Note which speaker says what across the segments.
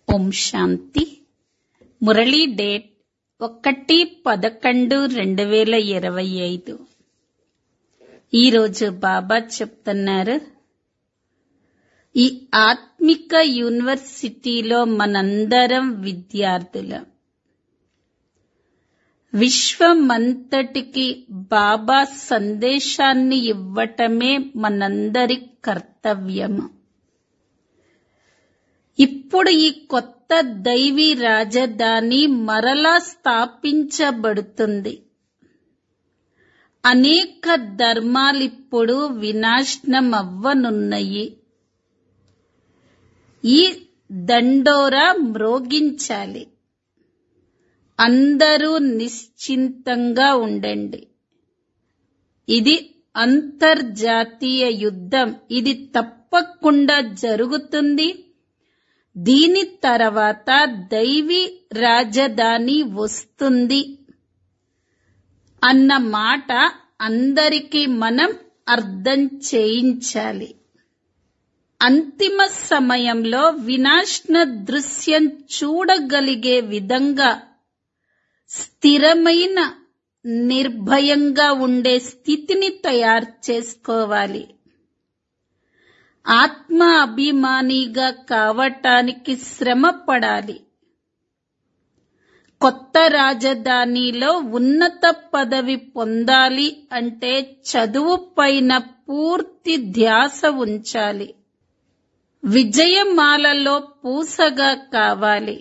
Speaker 1: ఓం శాంతి Murali date ఒకటి పదకొండు రెండు వేల ఇరవై ఐదు ఈరోజు బాబా చెప్తున్నారు ఈ ఆత్మిక యూనివర్సిటీలో మనందరం విద్యార్థులం విశ్వమంతటికి బాబా సందేశాన్ని ఇవ్వటమే మనందరి కర్తవ్యము ఇప్పుడు ఈ కొత్త దైవీ రాజధాని మరలా స్థాపించబడుతుంది అనేక ధర్మాలిప్పుడు వినాశనం అవ్వనున్నాయి ఈ దండోరా మ్రోగించాలి అందరూ నిశ్చింతంగా ఉండండి ఇది అంతర్జాతీయ యుద్ధం ఇది తప్పకుండా జరుగుతుంది దీని తర్వాత దైవీ రాజధాని వస్తుంది అన్న మాట అందరికీ మనం అర్థం చేయించాలి అంతిమ సమయంలో వినాశన దృశ్యం చూడగలిగే విధంగా స్థిరమైన నిర్భయంగా ఉండే స్థితిని తయారు చేసుకోవాలి ఆత్మ అభిమానిగా కావటానికి శ్రమ పడాలి కొత్త రాజధానిలో ఉన్నత పదవి పొందాలి అంటే చదువు పైన పూర్తి ధ్యాస ఉంచాలి విజయమాలలో పూసగా కావాలి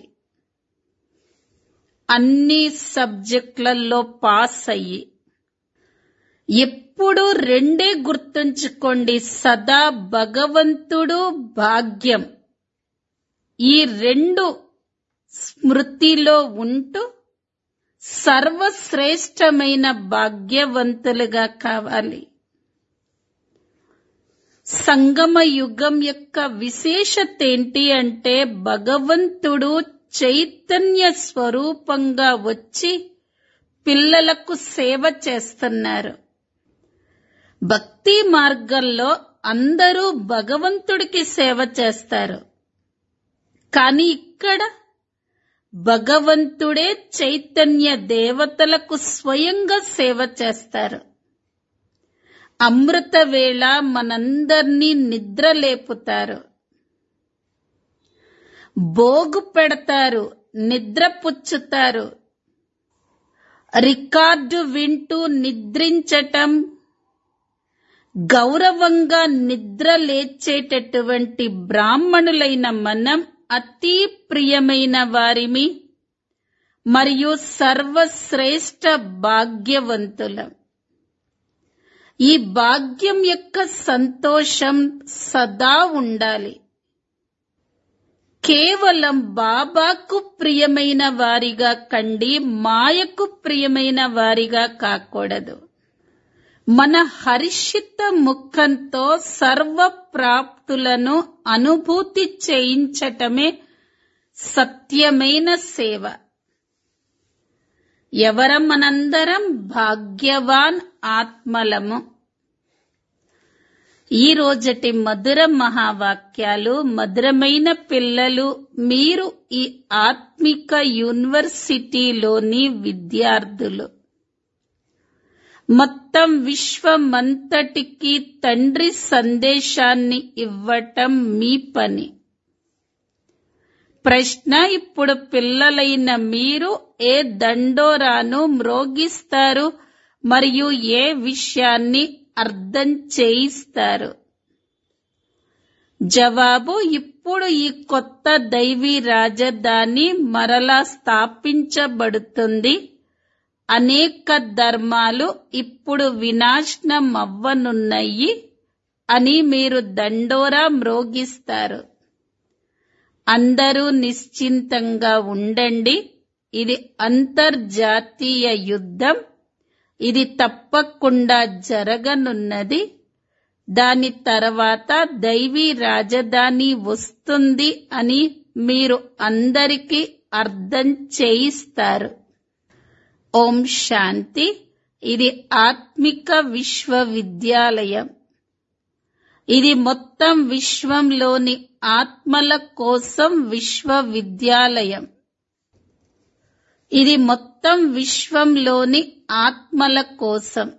Speaker 1: అన్ని సబ్జెక్టులలో పాస్ అయ్యి ఎప్పుడు రెండే గుర్తుంచుకోండి సదా భగవంతుడు భాగ్యం ఈ రెండు స్మృతిలో ఉంటూ సర్వశ్రేష్టమైన భాగ్యవంతులుగా కావాలి సంగమ యుగం యొక్క విశేషత ఏంటి అంటే భగవంతుడు చైతన్య స్వరూపంగా వచ్చి పిల్లలకు సేవ చేస్తున్నారు భక్తి మార్గంలో అందరూ భగవంతుడికి సేవ చేస్తారు కానీ ఇక్కడ భగవంతుడే చైతన్య దేవతలకు స్వయంగా సేవ చేస్తారు అమృత వేళ మనందర్నీ నిద్ర లేపుతారు బోగు పెడతారు నిద్ర పుచ్చుతారు రికార్డు వింటూ నిద్రించటం గౌరవంగా నిద్ర లేచేటటువంటి బ్రాహ్మణులైన మనం అతి ప్రియమైన వారిమి మరియు సర్వశ్రేష్ట భాగ్యవంతులం ఈ భాగ్యం యొక్క సంతోషం సదా ఉండాలి కేవలం బాబాకు ప్రియమైన వారిగా కండి మాయకు ప్రియమైన వారిగా కాకూడదు మన హర్షిత ముఖంతో సర్వ ప్రాప్తులను అనుభూతి చేయించటమే సత్యమైన సేవ ఎవర మనందరం భాగ్యవాన్ ఆత్మలము ఈ రోజటి మధుర మహావాక్యాలు మధురమైన పిల్లలు మీరు ఈ ఆత్మిక యూనివర్సిటీలోని విద్యార్థులు మొత్తం విశ్వమంతటికి తండ్రి సందేశాన్ని ఇవ్వటం మీ పని ప్రశ్న ఇప్పుడు పిల్లలైన మీరు ఏ దండోరాను మ్రోగిస్తారు మరియు ఏ విషయాన్ని అర్థం చేయిస్తారు జవాబు ఇప్పుడు ఈ కొత్త దైవీ రాజధాని మరలా స్థాపించబడుతుంది అనేక ధర్మాలు ఇప్పుడు వినాశనం అవ్వనున్నాయి అని మీరు దండోరా మ్రోగిస్తారు అందరూ నిశ్చింతంగా ఉండండి ఇది అంతర్జాతీయ యుద్ధం ఇది తప్పకుండా జరగనున్నది దాని తర్వాత దైవీ రాజధాని వస్తుంది అని మీరు అందరికీ అర్థం చేయిస్తారు ఓం శాంతి ఇది ఆత్మిక విశ్వవిద్యాలయం ఇది మొత్తం విశ్వంలోని ఆత్మల కోసం విశ్వవిద్యాలయం ఇది మొత్తం విశ్వంలోని ఆత్మల కోసం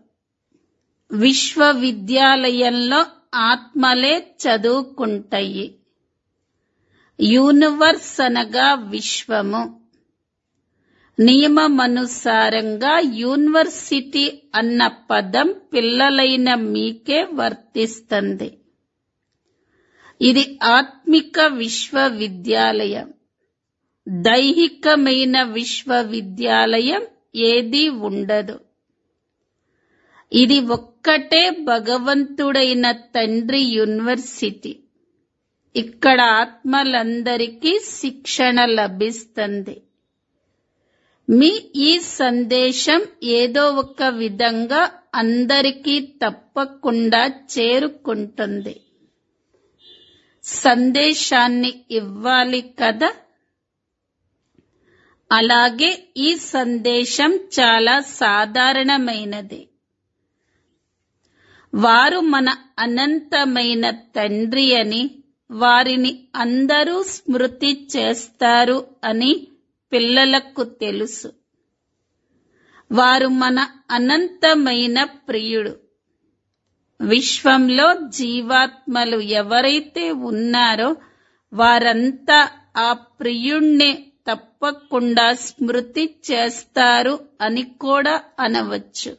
Speaker 1: విశ్వవిద్యాలయంలో ఆత్మలే చదువుకుంటాయి యూనివర్స్ అనగా విశ్వము నియమమనుసారంగా యూనివర్సిటీ అన్న పదం పిల్లలైన మీకే వర్తిస్తుంది ఇది ఆత్మిక విశ్వవిద్యాలయం దైహికమైన విశ్వవిద్యాలయం ఏదీ ఉండదు ఇది ఒక్కటే భగవంతుడైన తండ్రి యూనివర్సిటీ ఇక్కడ ఆత్మలందరికీ శిక్షణ లభిస్తుంది మీ ఈ సందేశం ఏదో ఒక విధంగా అందరికీ తప్పకుండా చేరుకుంటుంది సందేశాన్ని ఇవ్వాలి కదా అలాగే ఈ సందేశం చాలా సాధారణమైనది వారు మన అనంతమైన తండ్రి అని వారిని అందరూ స్మృతి చేస్తారు అని పిల్లలకు తెలుసు వారు మన అనంతమైన ప్రియుడు విశ్వంలో జీవాత్మలు ఎవరైతే ఉన్నారో వారంతా ఆ ప్రియుణ్ణి తప్పకుండా స్మృతి చేస్తారు అని కూడా అనవచ్చు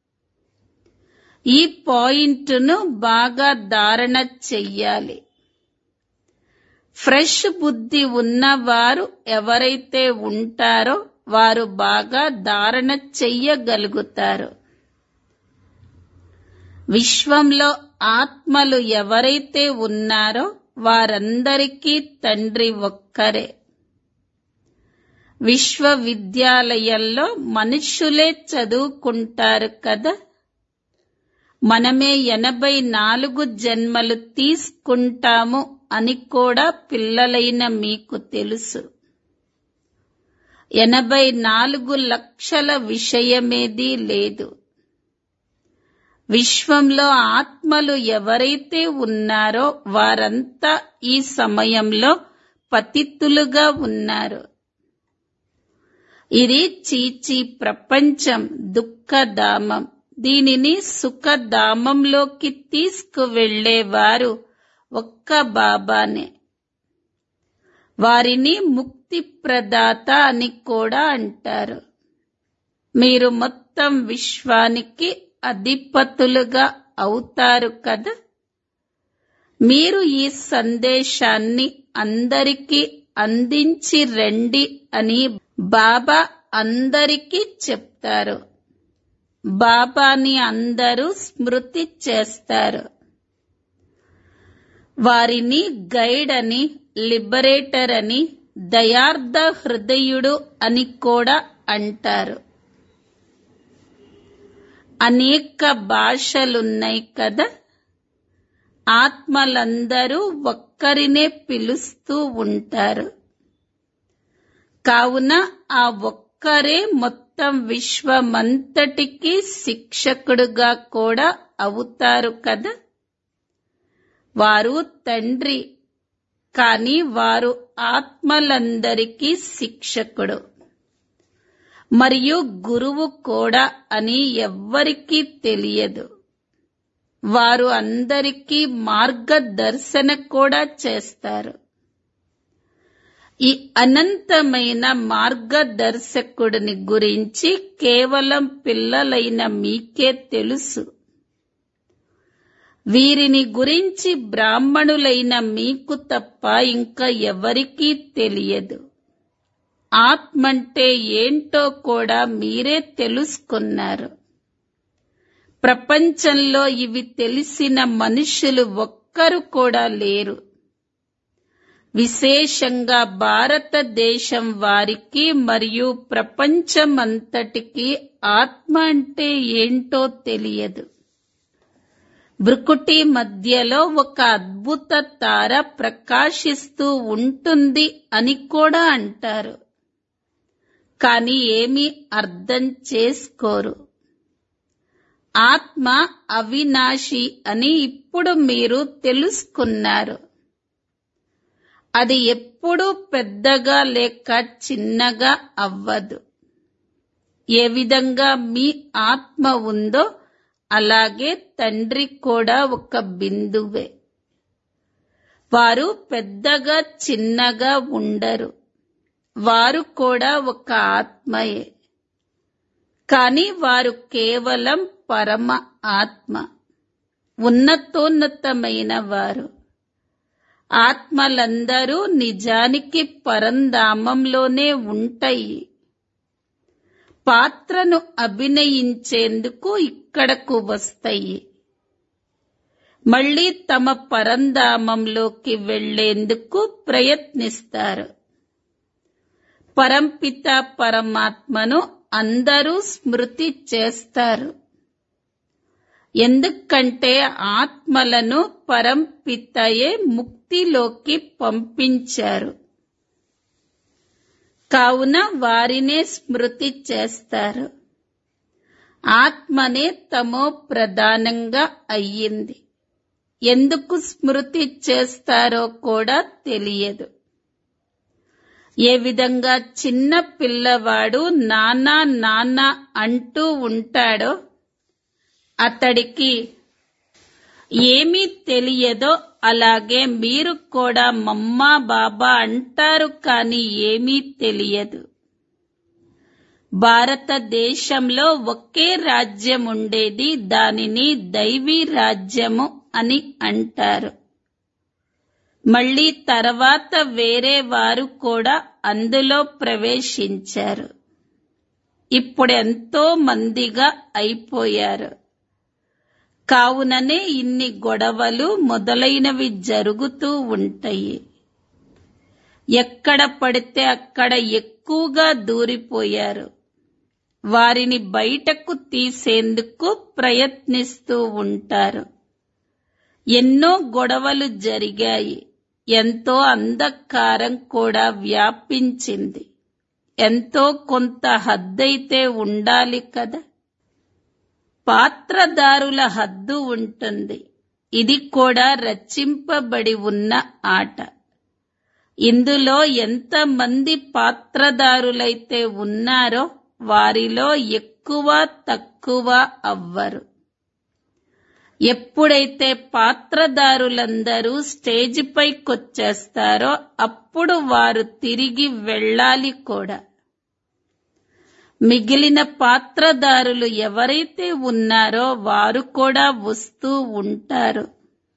Speaker 1: ఈ పాయింట్ను బాగా ధారణ చెయ్యాలి ఫ్రెష్ బుద్ధి ఉన్నవారు ఎవరైతే ఉంటారో వారు బాగా ధారణ చెయ్యగలుగుతారు విశ్వంలో ఆత్మలు ఎవరైతే ఉన్నారో వారందరికీ తండ్రి ఒక్కరే విశ్వవిద్యాలయంలో మనుష్యులే చదువుకుంటారు కదా మనమే ఎనభై నాలుగు జన్మలు తీసుకుంటాము అని కూడా పిల్లలైన మీకు తెలుసు ఎనభై నాలుగు లక్షల విషయమేదీ లేదు విశ్వంలో ఆత్మలు ఎవరైతే ఉన్నారో వారంతా ఈ సమయంలో పతితులుగా ఉన్నారు ఇది చీచి ప్రపంచం దుఃఖధామం దీనిని సుఖధామంలోకి తీసుకువెళ్లేవారు ఒక్క బాబానే వారిని ముక్తి ప్రదాత అని కూడా అంటారు మీరు మొత్తం విశ్వానికి అధిపతులుగా అవుతారు కదా మీరు ఈ సందేశాన్ని అందరికీ అందించి రండి అని బాబా అందరికీ చెప్తారు బాబాని అందరూ స్మృతి చేస్తారు వారిని గైడ్ అని లిబరేటర్ అని దయార్థ హృదయుడు అని కూడా అంటారు అనేక భాషలున్నాయి కదా ఆత్మలందరూ ఒక్కరినే పిలుస్తూ ఉంటారు కావున ఆ ఒక్కరే మొత్తం విశ్వమంతటికి శిక్షకుడుగా కూడా అవుతారు కదా వారు తండ్రి కాని వారు ఆత్మలందరికీ శిక్షకుడు మరియు గురువు కూడా అని ఎవ్వరికీ తెలియదు వారు అందరికీ మార్గదర్శన కూడా చేస్తారు ఈ అనంతమైన మార్గదర్శకుడిని గురించి కేవలం పిల్లలైన మీకే తెలుసు వీరిని గురించి బ్రాహ్మణులైన మీకు తప్ప ఇంకా ఎవరికీ తెలియదు ఆత్మంటే ఏంటో కూడా మీరే తెలుసుకున్నారు ప్రపంచంలో ఇవి తెలిసిన మనుషులు ఒక్కరు కూడా లేరు విశేషంగా భారతదేశం వారికి మరియు ప్రపంచమంతటికి ఆత్మ అంటే ఏంటో తెలియదు భృకుటి మధ్యలో ఒక అద్భుత తార ప్రకాశిస్తూ ఉంటుంది అని కూడా అంటారు కానీ ఏమీ అర్థం చేసుకోరు ఆత్మ అవినాశి అని ఇప్పుడు మీరు తెలుసుకున్నారు అది ఎప్పుడూ పెద్దగా లేక చిన్నగా అవ్వదు ఏ విధంగా మీ ఆత్మ ఉందో అలాగే తండ్రి కూడా ఒక బిందువే వారు పెద్దగా చిన్నగా ఉండరు వారు కూడా ఒక ఆత్మయే కాని వారు కేవలం పరమ ఆత్మ ఉన్నతోన్నతమైన వారు ఆత్మలందరూ నిజానికి పరంధామంలోనే ఉంటాయి పాత్రను అభినయించేందుకు ఇక్కడకు వస్తాయి మళ్ళీ తమ పరంధామంలోకి వెళ్లేందుకు ప్రయత్నిస్తారు పరంపిత పరమాత్మను అందరూ స్మృతి చేస్తారు ఎందుకంటే ఆత్మలను పరంపితయే ముక్తిలోకి పంపించారు కావున వారినే స్మృతి చేస్తారు ఆత్మనే తమో ప్రధానంగా అయ్యింది ఎందుకు స్మృతి చేస్తారో కూడా తెలియదు ఏ విధంగా చిన్న పిల్లవాడు నానా నానా అంటూ ఉంటాడో అతడికి ఏమీ తెలియదో అలాగే మీరు కూడా మమ్మా బాబా అంటారు కానీ ఏమీ తెలియదు భారతదేశంలో ఒకే రాజ్యం ఉండేది దానిని దైవీ రాజ్యము అని అంటారు మళ్ళీ తర్వాత వేరే వారు కూడా అందులో ప్రవేశించారు ఇప్పుడు ఎంతో మందిగా అయిపోయారు కావుననే ఇన్ని గొడవలు మొదలైనవి జరుగుతూ ఉంటాయి ఎక్కడ పడితే అక్కడ ఎక్కువగా దూరిపోయారు వారిని బయటకు తీసేందుకు ప్రయత్నిస్తూ ఉంటారు ఎన్నో గొడవలు జరిగాయి ఎంతో అంధకారం కూడా వ్యాపించింది ఎంతో కొంత హద్దైతే ఉండాలి కదా పాత్రదారుల హద్దు ఉంటుంది ఇది కూడా రచింపబడి ఉన్న ఆట ఇందులో ఎంతమంది పాత్రదారులైతే ఉన్నారో వారిలో ఎక్కువ తక్కువ అవ్వరు ఎప్పుడైతే పాత్రదారులందరూ స్టేజ్ పైకొచ్చేస్తారో అప్పుడు వారు తిరిగి వెళ్ళాలి కూడా మిగిలిన పాత్రదారులు ఎవరైతే ఉన్నారో వారు కూడా వస్తూ ఉంటారు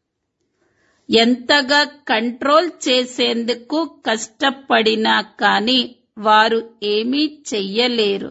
Speaker 1: ఎంతగా కంట్రోల్ చేసేందుకు కష్టపడినా కానీ వారు ఏమీ చెయ్యలేరు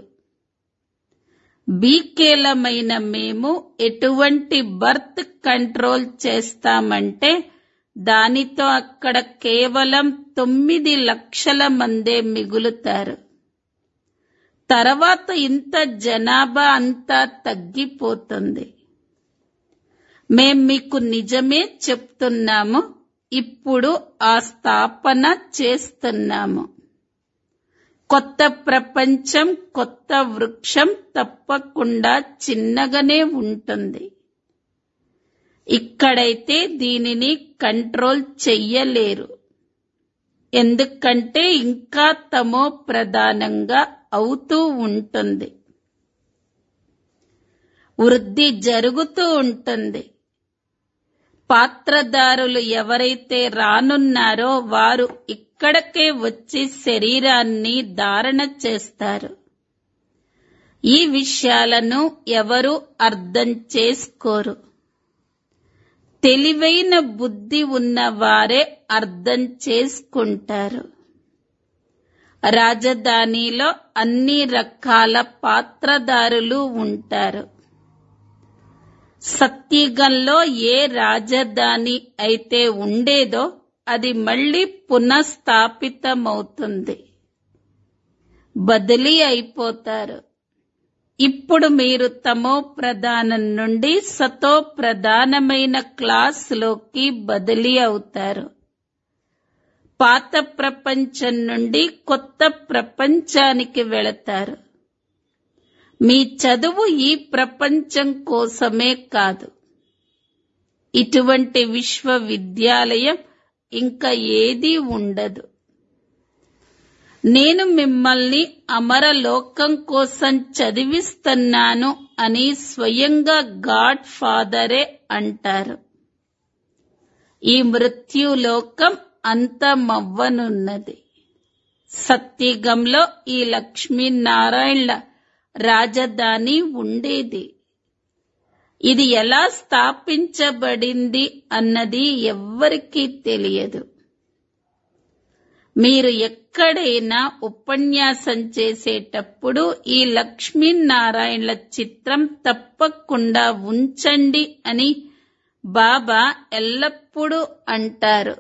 Speaker 1: బీకేలమైన మేము ఎటువంటి బర్త్ కంట్రోల్ చేస్తామంటే దానితో అక్కడ కేవలం తొమ్మిది లక్షల మందే మిగులుతారు తర్వాత ఇంత జనాభా అంతా తగ్గిపోతుంది మేం మీకు నిజమే చెప్తున్నాము ఇప్పుడు ఆ స్థాపన చేస్తున్నాము కొత్త ప్రపంచం కొత్త వృక్షం తప్పకుండా చిన్నగానే ఉంటుంది ఇక్కడైతే దీనిని కంట్రోల్ చెయ్యలేరు ఎందుకంటే ఇంకా తమో ప్రధానంగా అవుతూ ఉంటుంది వృద్ధి జరుగుతూ ఉంటుంది పాత్రదారులు ఎవరైతే రానున్నారో వారు ఇక్కడకే వచ్చి శరీరాన్ని ధారణ చేస్తారు ఈ విషయాలను ఎవరు అర్థం చేసుకోరు తెలివైన బుద్ధి ఉన్న వారే అర్థం చేసుకుంటారు రాజధానిలో అన్ని రకాల పాత్రదారులు ఉంటారు సత్యుగంలో ఏ రాజధాని అయితే ఉండేదో అది మళ్ళీ పునఃస్థాపితమవుతుంది బదిలీ అయిపోతారు ఇప్పుడు మీరు తమో ప్రధానం నుండి సతో ప్రధానమైన క్లాసులోకి బదిలీ అవుతారు పాత ప్రపంచం నుండి కొత్త ప్రపంచానికి వెళతారు మీ చదువు ఈ ప్రపంచం కోసమే కాదు ఇటువంటి విశ్వవిద్యాలయం ఇంకా ఏదీ ఉండదు నేను మిమ్మల్ని అమరలోకం కోసం చదివిస్తున్నాను అని స్వయంగా గాడ్ ఫాదరే అంటారు ఈ మృత్యులోకం అంతమవ్వనున్నది సత్యగంలో ఈ లక్ష్మీనారాయణల రాజధాని ఉండేది ఇది ఎలా స్థాపించబడింది అన్నది ఎవ్వరికీ తెలియదు మీరు ఎక్కడైనా ఉపన్యాసం చేసేటప్పుడు ఈ లక్ష్మీనారాయణల చిత్రం తప్పకుండా ఉంచండి అని బాబా ఎల్లప్పుడూ అంటారు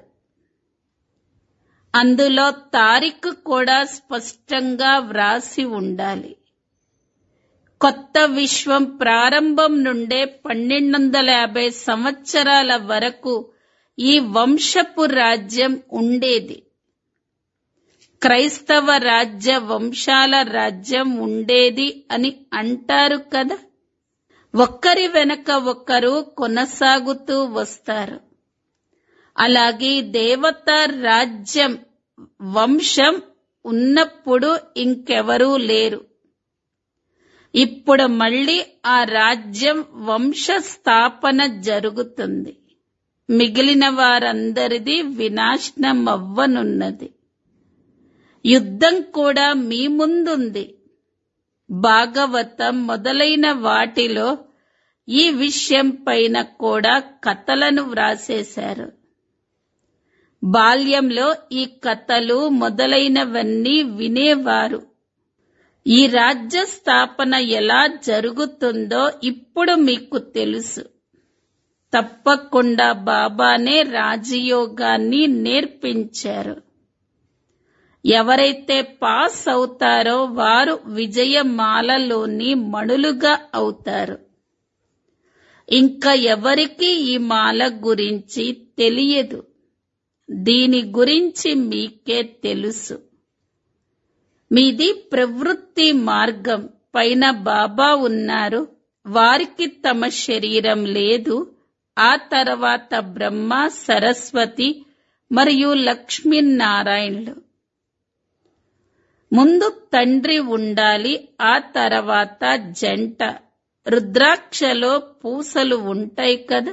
Speaker 1: అందులో తారీఖు కూడా స్పష్టంగా వ్రాసి ఉండాలి కొత్త విశ్వం ప్రారంభం నుండే పన్నెండు వందల యాభై సంవత్సరాల వరకు ఈ వంశపు రాజ్యం ఉండేది క్రైస్తవ రాజ్య వంశాల రాజ్యం ఉండేది అని అంటారు కదా ఒక్కరి వెనక ఒకరు కొనసాగుతూ వస్తారు అలాగే దేవత రాజ్యం వంశం ఉన్నప్పుడు ఇంకెవరూ లేరు ఇప్పుడు మళ్ళీ ఆ రాజ్యం వంశ స్థాపన జరుగుతుంది మిగిలిన వారందరిది వినాశనం అవ్వనున్నది యుద్ధం కూడా మీ ముందుంది భాగవతం మొదలైన వాటిలో ఈ విషయం పైన కూడా కథలను వ్రాసేశారు బాల్యంలో ఈ కథలు మొదలైనవన్నీ వినేవారు ఈ రాజ్య స్థాపన ఎలా జరుగుతుందో ఇప్పుడు మీకు తెలుసు తప్పకుండా బాబానే రాజయోగాన్ని నేర్పించారు ఎవరైతే పాస్ అవుతారో వారు విజయమాలలోని మణులుగా అవుతారు ఇంకా ఎవరికి ఈ మాల గురించి తెలియదు దీని గురించి మీకే తెలుసు మీది ప్రవృత్తి మార్గం పైన బాబా ఉన్నారు వారికి తమ శరీరం లేదు ఆ తర్వాత బ్రహ్మ సరస్వతి మరియు లక్ష్మీనారాయణులు ముందు తండ్రి ఉండాలి ఆ తర్వాత జంట రుద్రాక్షలో పూసలు ఉంటాయి కదా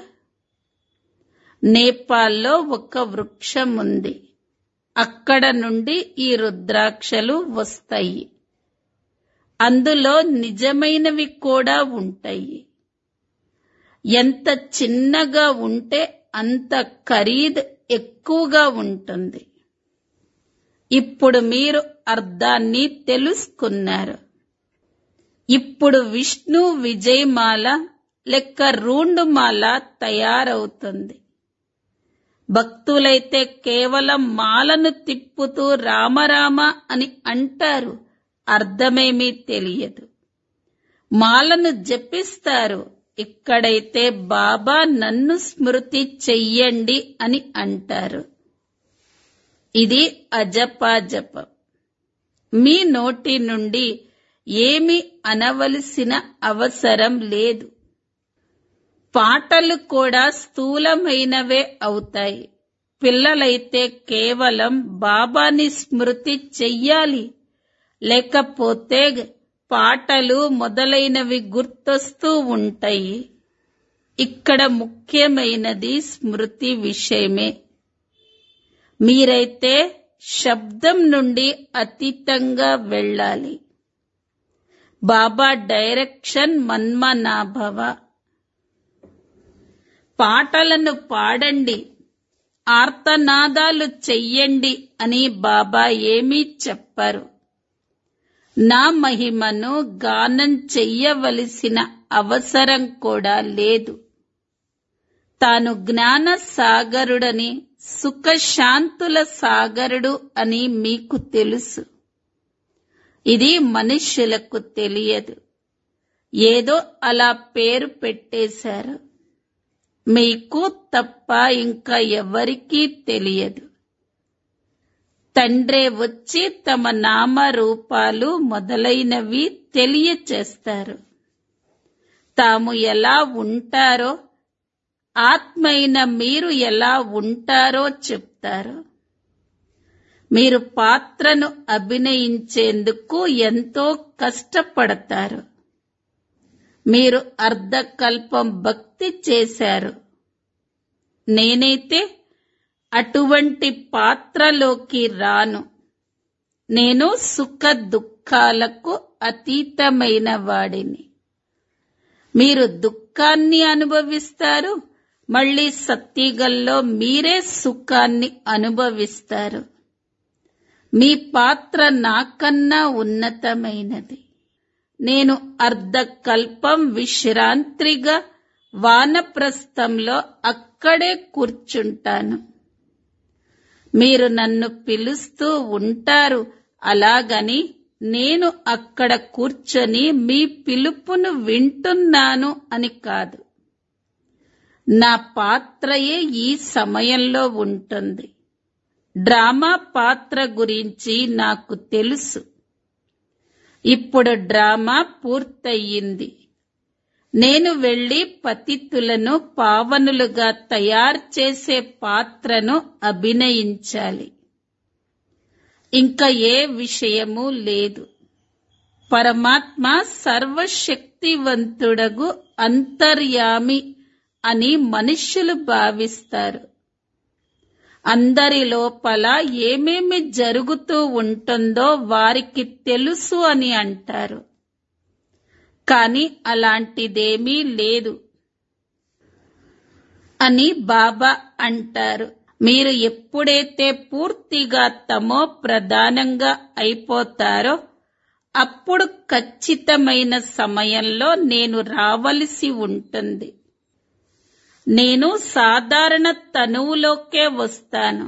Speaker 1: నేపాల్లో ఒక వృక్షం ఉంది అక్కడ నుండి ఈ రుద్రాక్షలు వస్తాయి అందులో నిజమైనవి కూడా ఉంటాయి ఎంత చిన్నగా ఉంటే అంత ఖరీదు ఎక్కువగా ఉంటుంది ఇప్పుడు మీరు అర్థాన్ని తెలుసుకున్నారు ఇప్పుడు విష్ణు విజయమాల లెక్క రూండుమాల తయారవుతుంది భక్తులైతే కేవలం మాలను తిప్పుతూ రామరామ అని అంటారు అర్థమేమీ తెలియదు మాలను జపిస్తారు ఇక్కడైతే బాబా నన్ను స్మృతి చెయ్యండి అని అంటారు ఇది అజపాజపం మీ నోటి నుండి ఏమి అనవలసిన అవసరం లేదు పాటలు కూడా స్థూలమైనవే అవుతాయి పిల్లలైతే కేవలం బాబాని స్మృతి చెయ్యాలి లేకపోతే పాటలు మొదలైనవి గుర్తొస్తూ ఉంటాయి ఇక్కడ ముఖ్యమైనది స్మృతి విషయమే మీరైతే శబ్దం నుండి అతీతంగా వెళ్ళాలి బాబా డైరెక్షన్ మన్మనాభవ పాటలను పాడండి ఆర్తనాదాలు చెయ్యండి అని బాబా ఏమీ చెప్పరు నా మహిమను గానం చెయ్యవలసిన అవసరం కూడా లేదు తాను జ్ఞాన సాగరుడని సుఖశాంతుల సాగరుడు అని మీకు తెలుసు ఇది మనుష్యులకు తెలియదు ఏదో అలా పేరు పెట్టేశారు మీకు తప్ప ఇంకా ఎవరికీ తెలియదు తండ్రే వచ్చి తమ నామరూపాలు మొదలైనవి తెలియచేస్తారు తాము ఎలా ఉంటారో ఆత్మైన మీరు ఎలా ఉంటారో చెప్తారు మీరు పాత్రను అభినయించేందుకు ఎంతో కష్టపడతారు మీరు అర్ధకల్పం భక్తి చేశారు నేనైతే అటువంటి పాత్రలోకి రాను నేను సుఖ దుఃఖాలకు అతీతమైన వాడిని మీరు దుఃఖాన్ని అనుభవిస్తారు మళ్ళీ సత్యగల్లో మీరే సుఖాన్ని అనుభవిస్తారు మీ పాత్ర నాకన్నా ఉన్నతమైనది నేను అర్ధకల్పం విశ్రాంత్రిగా వానప్రస్థంలో అక్కడే కూర్చుంటాను మీరు నన్ను పిలుస్తూ ఉంటారు అలాగని నేను అక్కడ కూర్చొని మీ పిలుపును వింటున్నాను అని కాదు నా పాత్రయే ఈ సమయంలో ఉంటుంది డ్రామా పాత్ర గురించి నాకు తెలుసు ఇప్పుడు డ్రామా పూర్తయింది నేను వెళ్లి పతితులను పావనులుగా తయారు చేసే పాత్రను అభినయించాలి ఇంకా ఏ విషయము లేదు పరమాత్మ సర్వశక్తివంతుడగు అంతర్యామి అని మనుష్యులు భావిస్తారు అందరి లోపల ఏమేమి జరుగుతూ ఉంటుందో వారికి తెలుసు అని అంటారు కాని అలాంటిదేమీ లేదు అని బాబా అంటారు మీరు ఎప్పుడైతే పూర్తిగా తమో ప్రధానంగా అయిపోతారో అప్పుడు ఖచ్చితమైన సమయంలో నేను రావలసి ఉంటుంది నేను సాధారణ తనువులోకే వస్తాను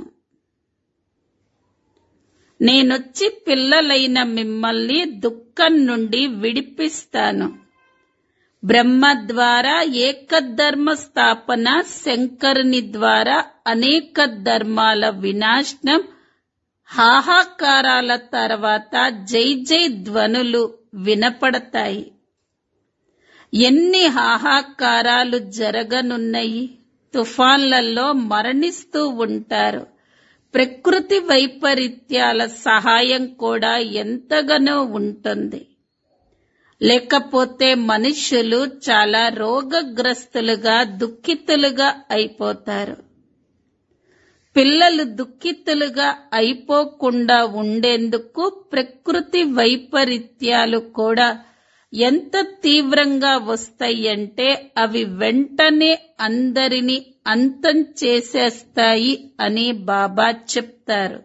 Speaker 1: నేనొచ్చి పిల్లలైన మిమ్మల్ని దుఃఖం నుండి విడిపిస్తాను బ్రహ్మ ద్వారా ఏకధర్మ స్థాపన శంకరుని ద్వారా అనేక ధర్మాల వినాశనం హాహాకారాల తర్వాత జై జై ధ్వనులు వినపడతాయి ఎన్ని హాహాకారాలు జరగనున్నాయి తుఫాన్లలో మరణిస్తూ ఉంటారు ప్రకృతి వైపరీత్యాల సహాయం కూడా ఎంతగానో ఉంటుంది లేకపోతే మనుష్యులు చాలా రోగగ్రస్తులుగా దుఃఖితులుగా అయిపోతారు పిల్లలు దుఃఖితులుగా అయిపోకుండా ఉండేందుకు ప్రకృతి వైపరీత్యాలు కూడా ఎంత తీవ్రంగా వస్తాయంటే అవి వెంటనే అందరినీ అంతం చేసేస్తాయి అని బాబా చెప్తారు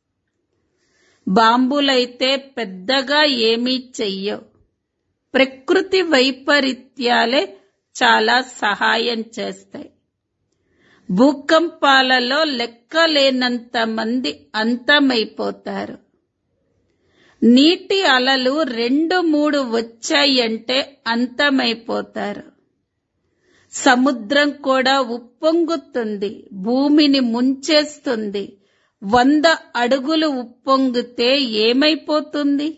Speaker 1: బాంబులైతే పెద్దగా ఏమీ చెయ్యవు ప్రకృతి వైపరీత్యాలే చాలా సహాయం చేస్తాయి భూకంపాలలో లెక్కలేనంత మంది అంతమైపోతారు నీటి అలలు రెండు మూడు వచ్చాయంటే అంతమైపోతారు సముద్రం కూడా ఉప్పొంగుతుంది భూమిని ముంచేస్తుంది వంద అడుగులు ఉప్పొంగితే ఏమైపోతుంది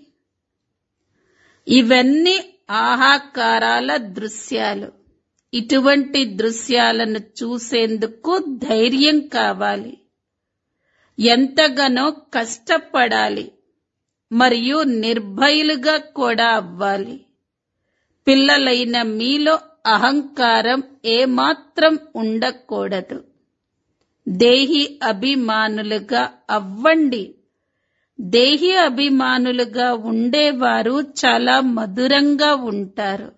Speaker 1: ఇవన్నీ ఆహాకారాల దృశ్యాలు ఇటువంటి దృశ్యాలను చూసేందుకు ధైర్యం కావాలి ఎంతగానో కష్టపడాలి మరియు నిర్భయులుగా కూడా అవ్వాలి పిల్లలైన మీలో అహంకారం ఏమాత్రం ఉండకూడదు దేహి అభిమానులుగా అవ్వండి దేహి అభిమానులుగా ఉండేవారు చాలా మధురంగా ఉంటారు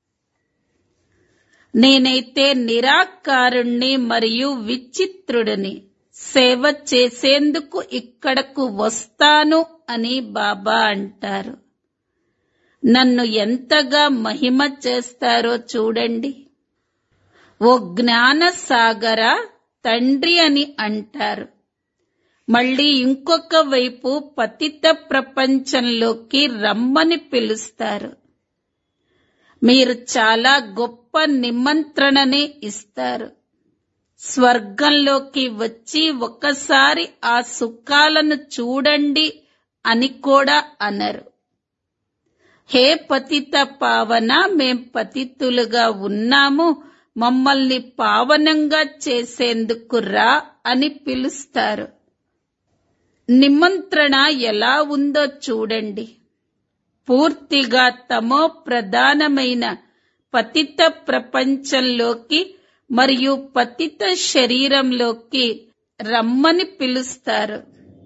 Speaker 1: నేనైతే నిరాకారుణ్ణి మరియు విచిత్రుడిని సేవ చేసేందుకు ఇక్కడకు వస్తాను అని బాబా అంటారు నన్ను ఎంతగా మహిమ చేస్తారో చూడండి ఓ జ్ఞాన సాగర తండ్రి అని అంటారు మళ్ళీ ఇంకొక వైపు పతిత ప్రపంచంలోకి రమ్మని పిలుస్తారు మీరు చాలా గొప్ప నిమంత్రణని ఇస్తారు స్వర్గంలోకి వచ్చి ఒక్కసారి ఆ సుఖాలను చూడండి అని కూడా అనరు హే పతిత పావన మేం పతితులుగా ఉన్నాము మమ్మల్ని పావనంగా చేసేందుకు రా అని పిలుస్తారు నిమంత్రణ ఎలా ఉందో చూడండి పూర్తిగా తమో ప్రధానమైన పతిత ప్రపంచంలోకి మరియు పతిత శరీరంలోకి రమ్మని పిలుస్తారు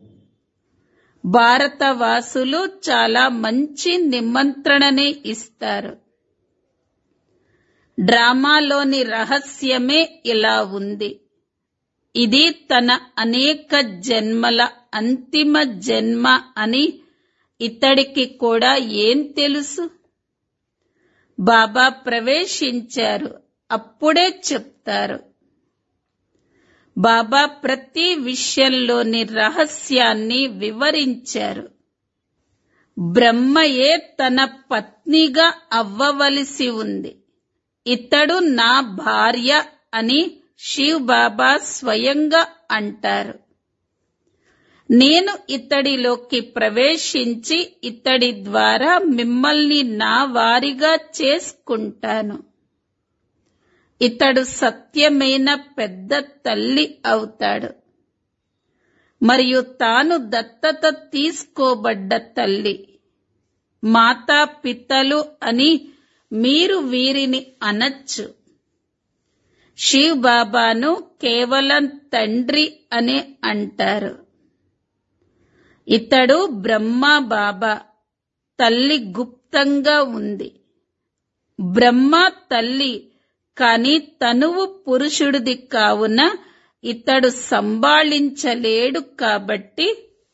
Speaker 1: భారతవాసులు చాలా మంచి నిమంత్రణనే ఇస్తారు డ్రామాలోని రహస్యమే ఇలా ఉంది ఇది తన అనేక జన్మల అంతిమ జన్మ అని ఇతడికి కూడా ఏం తెలుసు బాబా ప్రవేశించారు అప్పుడే చెప్తారు బాబా ప్రతి విషయంలోని రహస్యాన్ని వివరించారు బ్రహ్మయే తన పత్నిగా అవ్వవలసి ఉంది ఇతడు నా భార్య అని శివ్ బాబా స్వయంగా అంటారు నేను ఇతడిలోకి ప్రవేశించి ఇతడి ద్వారా మిమ్మల్ని నా వారిగా చేసుకుంటాను ఇతడు సత్యమైన పెద్ద తల్లి అవుతాడు మరియు తాను దత్తత తీసుకోబడ్డ తల్లి మాతా పితలు అని మీరు వీరిని అనొచ్చు శివ్ బాబాను కేవలం తండ్రి అనే అంటారు ఇతడు బ్రహ్మ బాబా తల్లి గుప్తంగా ఉంది బ్రహ్మ తల్లి కాని తనువు పురుషుడిది కావున ఇతడు సంభాళించలేడు కాబట్టి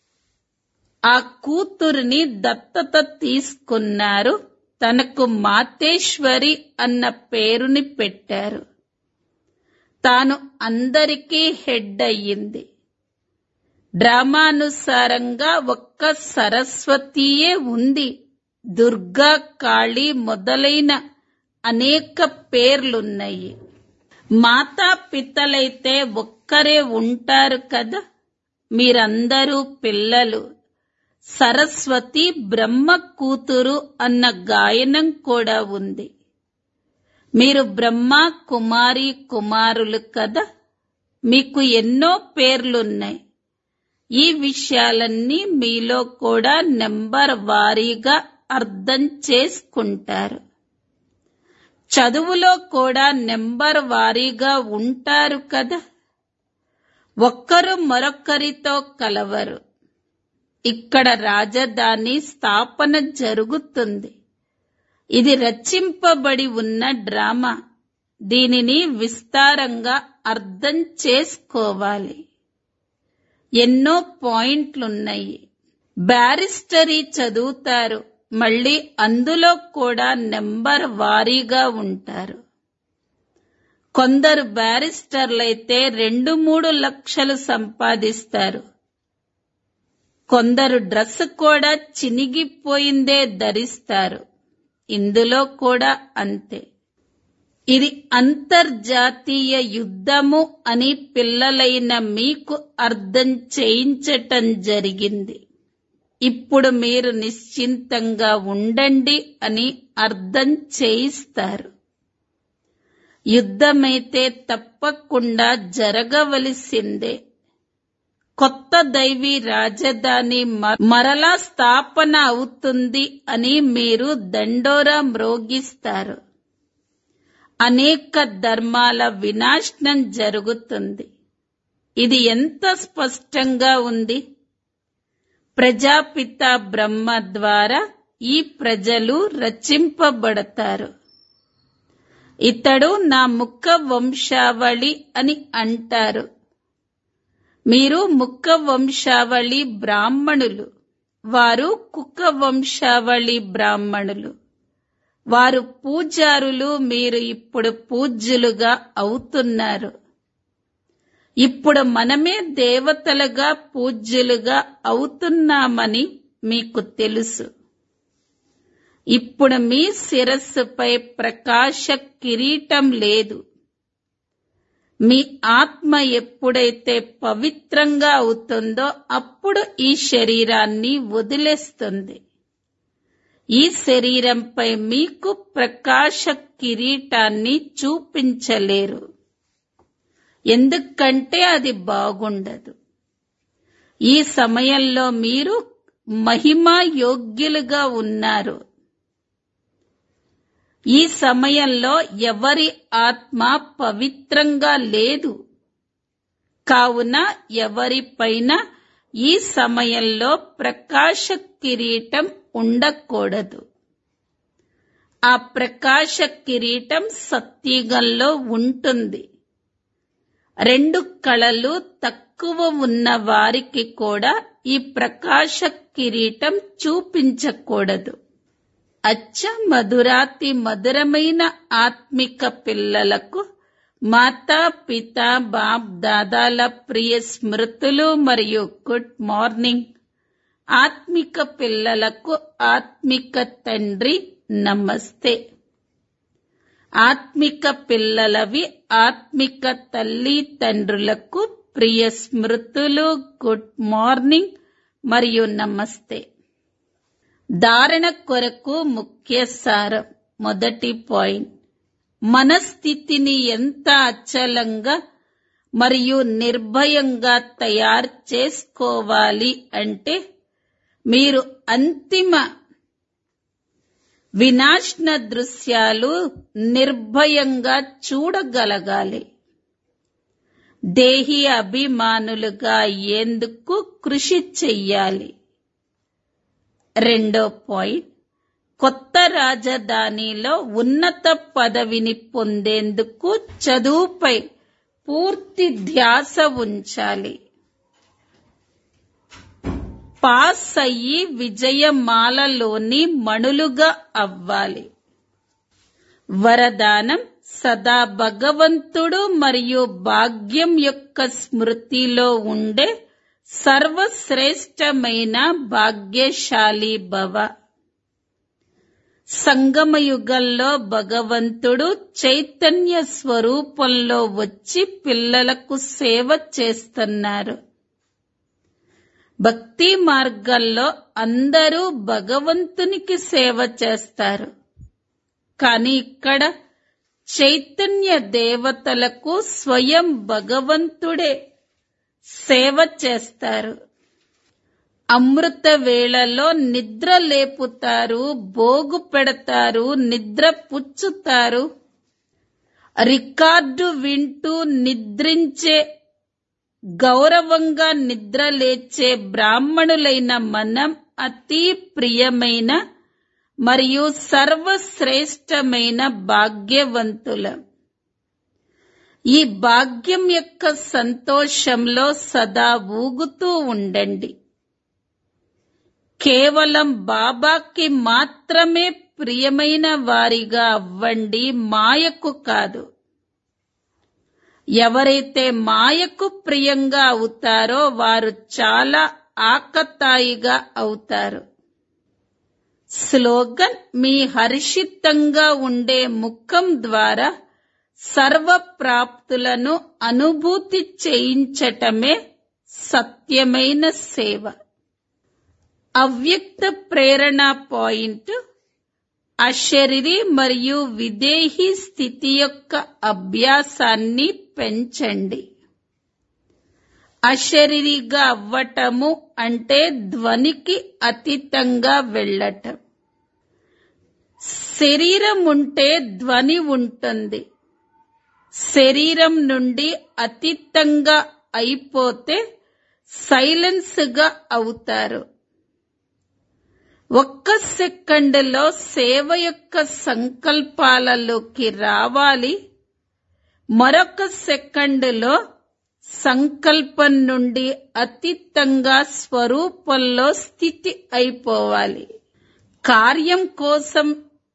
Speaker 1: ఆ కూతురిని దత్తత తీసుకున్నారు తనకు మాతేశ్వరి అన్న పేరుని పెట్టారు తాను అందరికీ హెడ్ అయ్యింది డ్రామానుసారంగా ఒక్క సరస్వతియే ఉంది దుర్గా కాళీ మొదలైన అనేక పేర్లున్నాయి మాతా పితలైతే ఒక్కరే ఉంటారు కదా మీరందరూ పిల్లలు సరస్వతి బ్రహ్మ కూతురు అన్న గాయనం కూడా ఉంది మీరు బ్రహ్మ కుమారి కుమారులు కదా మీకు ఎన్నో పేర్లున్నాయి ఈ విషయాలన్నీ మీలో కూడా నెంబర్ వారీగా అర్థం చేసుకుంటారు చదువులో కూడా నెంబర్ వారీగా ఉంటారు కదా ఒక్కరు మరొక్కరితో కలవరు ఇక్కడ రాజధాని స్థాపన జరుగుతుంది ఇది రచింపబడి ఉన్న డ్రామా దీనిని విస్తారంగా అర్థం చేసుకోవాలి ఎన్నో పాయింట్లున్నాయి బ్యారిస్టరీ చదువుతారు మళ్ళీ అందులో కూడా నెంబర్ వారీగా ఉంటారు కొందరు బ్యారిస్టర్లైతే రెండు మూడు లక్షలు సంపాదిస్తారు కొందరు డ్రెస్ కూడా చినిగిపోయిందే ధరిస్తారు ఇందులో కూడా అంతే ఇది అంతర్జాతీయ యుద్ధము అని పిల్లలైన మీకు అర్థం చేయించటం జరిగింది ఇప్పుడు మీరు నిశ్చింతంగా ఉండండి అని అర్థం చేయిస్తారు యుద్ధమైతే తప్పకుండా జరగవలసిందే కొత్త దైవీ రాజధాని మ- మరలా స్థాపన అవుతుంది అని మీరు దండోరా మ్రోగిస్తారు అనేక ధర్మాల వినాశనం జరుగుతుంది ఇది ఎంత స్పష్టంగా ఉంది ప్రజాపిత బ్రహ్మ ద్వారా ఈ ప్రజలు రచింపబడతారు ఇతడు నా ముఖ వంశావళి అని అంటారు మీరు ముఖ వంశావళి బ్రాహ్మణులు వారు కుక్క వంశావళి బ్రాహ్మణులు వారు పూజారులు మీరు ఇప్పుడు పూజ్యులుగా అవుతున్నారు ఇప్పుడు మనమే దేవతలుగా పూజ్యులుగా అవుతున్నామని మీకు తెలుసు ఇప్పుడు మీ శిరస్సుపై ప్రకాశ కిరీటం లేదు మీ ఆత్మ ఎప్పుడైతే పవిత్రంగా అవుతుందో అప్పుడు ఈ శరీరాన్ని వదిలేస్తుంది ఈ శరీరంపై మీకు ప్రకాశ కిరీటాన్ని చూపించలేరు ఎందుకంటే అది బాగుండదు ఈ సమయంలో మీరు మహిమా యోగ్యులుగా ఉన్నారు ఈ సమయంలో ఎవరి ఆత్మ పవిత్రంగా లేదు కావున ఎవరిపైన ఈ సమయంలో ప్రకాశ కిరీటం ఉండకూడదు ఆ ప్రకాశ కిరీటం సత్యుగంలో ఉంటుంది రెండు కళలు తక్కువ ఉన్న వారికి కూడా ఈ ప్రకాశ కిరీటం చూపించకూడదు అచ్చ మధురాతి మధురమైన ఆత్మిక పిల్లలకు మాతా పిత బాప్ దాదాల ప్రియ స్మృతులు మరియు గుడ్ మార్నింగ్ ఆత్మిక పిల్లలకు ఆత్మిక తండ్రి నమస్తే ఆత్మిక పిల్లలవి ఆత్మిక తల్లి తండ్రులకు ప్రియ స్మృతులు గుడ్ మార్నింగ్ మరియు నమస్తే ధారణ కొరకు ముఖ్య సారం మొదటి పాయింట్ మన స్థితిని ఎంత అచలంగా మరియు నిర్భయంగా తయారు చేసుకోవాలి అంటే మీరు అంతిమ వినాశన దృశ్యాలు నిర్భయంగా చూడగలగాలి దేహి అభిమానులుగా అయ్యేందుకు కృషి చెయ్యాలి రెండో పాయింట్ కొత్త రాజధానిలో ఉన్నత పదవిని పొందేందుకు చదువుపై పూర్తి ధ్యాస ఉంచాలి పాస్ అయ్యి విజయమాలలోని మణులుగా అవ్వాలి వరదానం సదా భగవంతుడు మరియు భాగ్యం యొక్క స్మృతిలో ఉండే సర్వశ్రేష్టమైన భాగ్యశాలి భవ సంగమయుగంలో భగవంతుడు చైతన్య స్వరూపంలో వచ్చి పిల్లలకు సేవ చేస్తున్నారు భక్తి మార్గంలో అందరూ భగవంతునికి సేవ చేస్తారు కానీ ఇక్కడ చైతన్య దేవతలకు స్వయం భగవంతుడే సేవ చేస్తారు అమృత వేళలో నిద్ర లేపుతారు భోగు పెడతారు నిద్ర పుచ్చుతారు రికార్డు వింటూ నిద్రించే గౌరవంగా నిద్ర లేచే బ్రాహ్మణులైన మనం అతి ప్రియమైన మరియు సర్వశ్రేష్టమైన భాగ్యవంతులం ఈ భాగ్యం యొక్క సంతోషంలో సదా ఊగుతూ ఉండండి కేవలం బాబాకి మాత్రమే ప్రియమైన వారిగా అవ్వండి మాయకు కాదు ఎవరైతే మాయకు ప్రియంగా అవుతారో వారు చాలా ఆకతాయిగా అవుతారు స్లోగన్ మీ హర్షితంగా ఉండే ముఖం ద్వారా సర్వ ప్రాప్తులను అనుభూతి చేయించటమే సత్యమైన సేవ అవ్యక్త ప్రేరణ పాయింట్ అశరీరి మరియు విదేహీ స్థితి యొక్క అభ్యాసాన్ని పెంచండి అశరీరిగా అవ్వటము అంటే ధ్వనికి అతీతంగా వెళ్ళటం శరీరం ఉంటే ధ్వని ఉంటుంది శరీరం నుండి అతీతంగా అయిపోతే సైలెన్స్ గా అవుతారు ఒక్క సెకండ్లో సేవ యొక్క సంకల్పాలలోకి రావాలి మరొక సెకండ్లో సంకల్పం నుండి అతీతంగా స్వరూపంలో స్థితి అయిపోవాలి కార్యం కోసం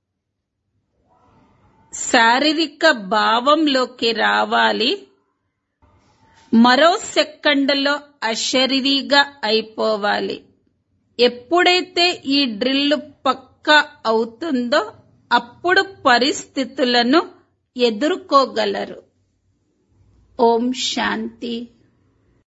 Speaker 1: శారీరక భావంలోకి రావాలి మరో సెకండ్లో అశరీరిగా అయిపోవాలి ఎప్పుడైతే ఈ డ్రిల్ పక్కా అవుతుందో అప్పుడు పరిస్థితులను ఎదుర్కోగలరు ఓం శాంతి